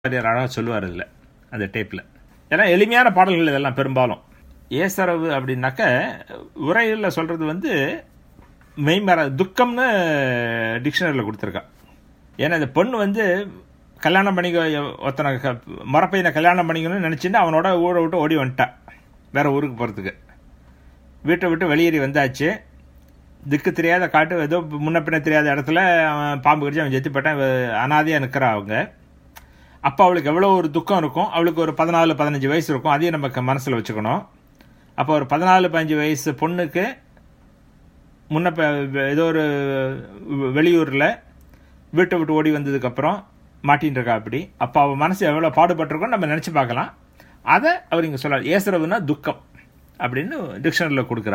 அழகாக சொல்லுவார் இதில் அந்த டேப்பில் ஏன்னா எளிமையான பாடல்கள் இதெல்லாம் பெரும்பாலும் ஏசரவு அப்படின்னாக்க உரையில் சொல்கிறது வந்து மெய்மர துக்கம்னு டிக்ஷனரியில் கொடுத்துருக்கா ஏன்னா இந்த பொண்ணு வந்து கல்யாணம் பண்ணிக்க ஒருத்தனை க- மரப்பையனை கல்யாணம் பண்ணிக்கணும்னு நினச்சிட்டு அவனோட ஊரை விட்டு ஓடி வந்துட்டான் வேற ஊருக்கு போகிறதுக்கு வீட்டை விட்டு வெளியேறி வந்தாச்சு திக்கு தெரியாத காட்டு ஏதோ முன்ன பின்ன தெரியாத இடத்துல அவன் பாம்பு கடிச்சு அவன் செத்து போட்டான் அனாதையாக நிற்கிறா அவங்க அப்போ அவளுக்கு எவ்வளோ ஒரு துக்கம் இருக்கும் அவளுக்கு ஒரு பதினாலு பதினஞ்சு வயசு இருக்கும் அதையும் நம்ம மனசில் வச்சுக்கணும் அப்போ ஒரு பதினாலு பதினஞ்சு வயசு பொண்ணுக்கு முன்ன ப- ஏதோ ஒரு வெளியூரில் வீட்டை விட்டு ஓடி வந்ததுக்கப்புறம் மாட்டின்னு இருக்கா அப்படி அப்போ அவள் மனசு எவ்வளோ பாடுபட்டிருக்கோம் நம்ம நினச்சி பார்க்கலாம் அதை அவர் இங்கே சொல்ல ஏசரவுனா துக்கம் அப்படின்னு டிக்ஷனரியில் கொடுக்குறா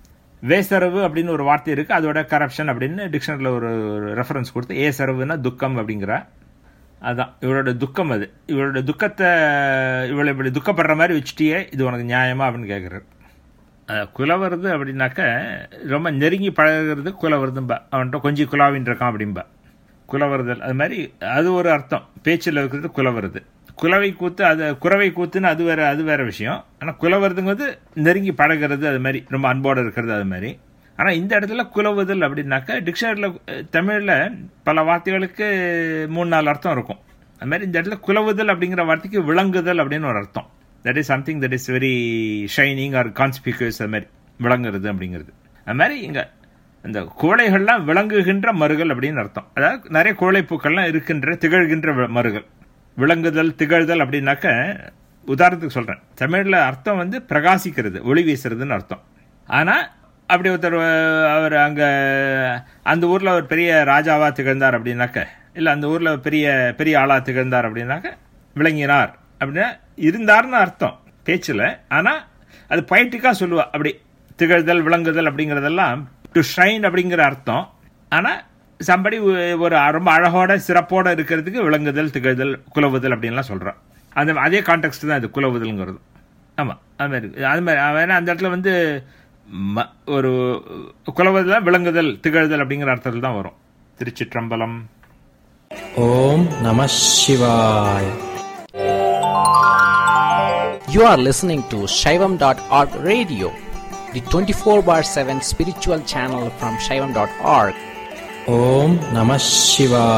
வேசரவு அப்படின்னு ஒரு வார்த்தை இருக்குது அதோட கரப்ஷன் அப்படின்னு டிக்ஷனரியில் ஒரு ரெஃபரன்ஸ் கொடுத்து ஏசரவுனா துக்கம் அப்படிங்கிறா அதான் இவளோட துக்கம் அது இவளோட துக்கத்தை இவளை இப்படி துக்கப்படுற மாதிரி வச்சுட்டியே இது உனக்கு நியாயமா அப்படின்னு கேட்குறாரு குலவருது அப்படின்னாக்க ரொம்ப நெருங்கி பழகுறது குலவருதும்பா அவன்கிட்ட கொஞ்சம் குலாவின் இருக்கான் அப்படிம்பா குலவருதல் அது மாதிரி அது ஒரு அர்த்தம் பேச்சில் இருக்கிறது குலவருது குலவை கூத்து அது குறவை கூத்துன்னு அது வேற அது வேற விஷயம் ஆனால் குலவருதுங்கிறது நெருங்கி பழகுறது அது மாதிரி ரொம்ப அன்போடு இருக்கிறது அது மாதிரி ஆனால் இந்த இடத்துல குலவுதல் அப்படின்னாக்க டிக்ஷனரியில் தமிழில் பல வார்த்தைகளுக்கு மூணு நாலு அர்த்தம் இருக்கும் அது மாதிரி இந்த இடத்துல குலவுதல் அப்படிங்கிற வார்த்தைக்கு விளங்குதல் அப்படின்னு ஒரு அர்த்தம் that is something that is very shining or conspicuous அது மாதிரி விளங்குறது அப்படிங்கிறது அது மாதிரி இங்கே இந்த குவளைகள்லாம் விளங்குகின்ற மருகள் அப்படின்னு அர்த்தம் அதாவது நிறைய குவளைப்பூக்கள்லாம் இருக்கின்ற திகழ்கின்ற வி- மருகள் விளங்குதல் திகழ்தல் அப்படின்னாக்க உதாரணத்துக்கு சொல்கிறேன் தமிழில் அர்த்தம் வந்து பிரகாசிக்கிறது ஒளி வீசுறதுன்னு அர்த்தம் ஆனால் அப்படி ஒருத்தர் அஹ், அவர் அங்கே அந்த ஊரில் ஒரு பெரிய ராஜாவா திகழ்ந்தார் அப்படின்னாக்க இல்லை அந்த ஊரில் பெரிய பெரிய ஆளா திகழ்ந்தார் அப்படின்னாக்க விளங்கினார் அப்படின்னா இருந்தார்னு அர்த்தம் பேச்சில் ஆனால் அது பொயட்டிக்காக சொல்லுவா அப்படி திகழ்தல் விளங்குதல் அப்படிங்கிறதெல்லாம் டு ஷைன் அப்படிங்கிற அர்த்தம் ஆனால் சம்படி ஒரு ரொம்ப அழகோட சிறப்போட இருக்கிறதுக்கு விளங்குதல் திகழ்தல் குலவுதல் அப்படின்லாம் சொல்கிறான் அந்த அதே கான்டெக்ட் தான் இது குலவுதல்ங்கிறது ஆமாம் அது மாதிரி இருக்கு. அது மாதிரி வேணா அந்த இடத்துல வந்து ம- ஒரு குலவுதல் விளங்குதல் திகழ்தல் அப்படிங்கிற அர்த்தத்தில் தான் வரும் திருச்சிற்றம்பலம் ஓம் நம சிவாய You are listening to Shaivam.org radio, the 24 bar 7 spiritual channel from Shaivam.org. ஓம் நம சிவாய